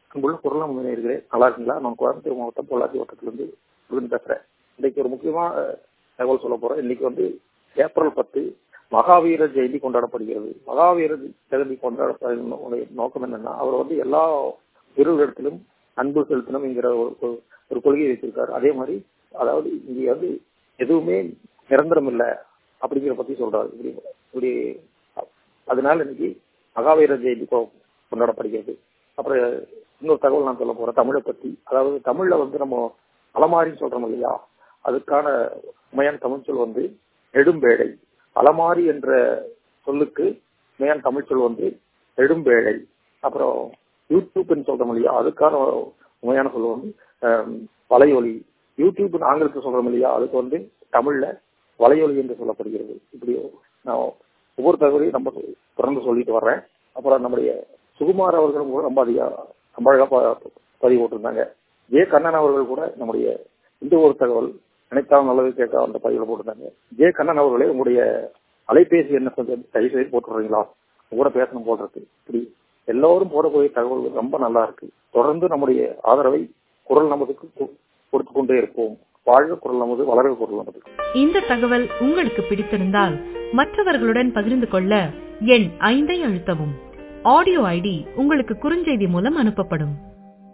அங்குள்ள குரல் முன்னேறுகிறே நல்லா இருக்குங்களா நான் கோயம்புத்தூர் மாவட்டம் பொள்ளாச்சி வட்டத்திலிருந்து முருகன் பேசுறேன் இன்னைக்கு ஒரு முக்கியமான தகவல் சொல்ல போறேன் இன்னைக்கு வந்து ஏப்ரல் பத்து மகாவீரர் ஜெயந்தி கொண்டாடப்படுகிறது மகாவீரர் ஜெயந்தி கொண்டாட நோக்கம் என்னன்னா அவர் வந்து எல்லா வீரர்களிடத்திலும் அன்பு செலுத்தணும் என்கிற ஒரு ஒரு கொள்கையை வச்சிருக்காரு அதே மாதிரி அதாவது இங்க வந்து எதுவுமே நிரந்தரம் இல்லை அப்படிங்கிற பத்தி சொல்றாரு இப்படி இப்படி அதனால இன்னைக்கு மகாவீரர் ஜெயந்தி கொண்டாடப்படுகிறது அப்புறம் இன்னொரு தகவல் நான் சொல்ல போறேன் தமிழை பத்தி அதாவது தமிழ்ல வந்து நம்ம அலமாரின்னு சொல்றோம் இல்லையா அதுக்கான உண்மையான தமிழ் சொல் வந்து நெடும்பேழை அலமாரி என்ற சொல்லுக்கு உண்மையான தமிழ் சொல் வந்து நெடும்பேழை அப்புறம் யூடியூப்னு சொல்றோம் இல்லையா அதுக்கான உண்மையான சொல் வந்து வலையொலி யூடியூப் ஆங்கிலத்தில் சொல்றோம் இல்லையா அதுக்கு வந்து தமிழ்ல வலையொலி என்று சொல்லப்படுகிறது இப்படி நான் ஒவ்வொரு தகவலையும் நம்ம தொடர்ந்து சொல்லிட்டு வர்றேன் அப்புறம் நம்முடைய சுகுமார் அவர்களும் கூட ரொம்ப அதிக ரொம்ப அழகா பதிவு போட்டிருந்தாங்க ஜே கண்ணன் அவர்கள் கூட நம்முடைய இந்த ஒரு தகவல் நினைத்தாலும் நல்லது கேட்க அந்த பதிவுல போட்டிருந்தாங்க ஜே கண்ணன் அவர்களே உங்களுடைய அலைபேசி என்ன கொஞ்சம் தயவு செய்து போட்டுறீங்களா கூட பேசணும் போல் இருக்கு இப்படி எல்லோரும் போடக்கூடிய தகவல்கள் ரொம்ப நல்லா இருக்கு தொடர்ந்து நம்முடைய ஆதரவை குரல் நமதுக்கு கொடுத்து கொண்டே இருப்போம் வாழ்க குரல் நமது வளர்க குரல் நமது இந்த தகவல் உங்களுக்கு பிடித்திருந்தால் மற்றவர்களுடன் பகிர்ந்து கொள்ள எண் ஐந்தை அழுத்தவும் ஆடியோ ஐடி உங்களுக்கு குறுஞ்செய்தி மூலம் அனுப்பப்படும்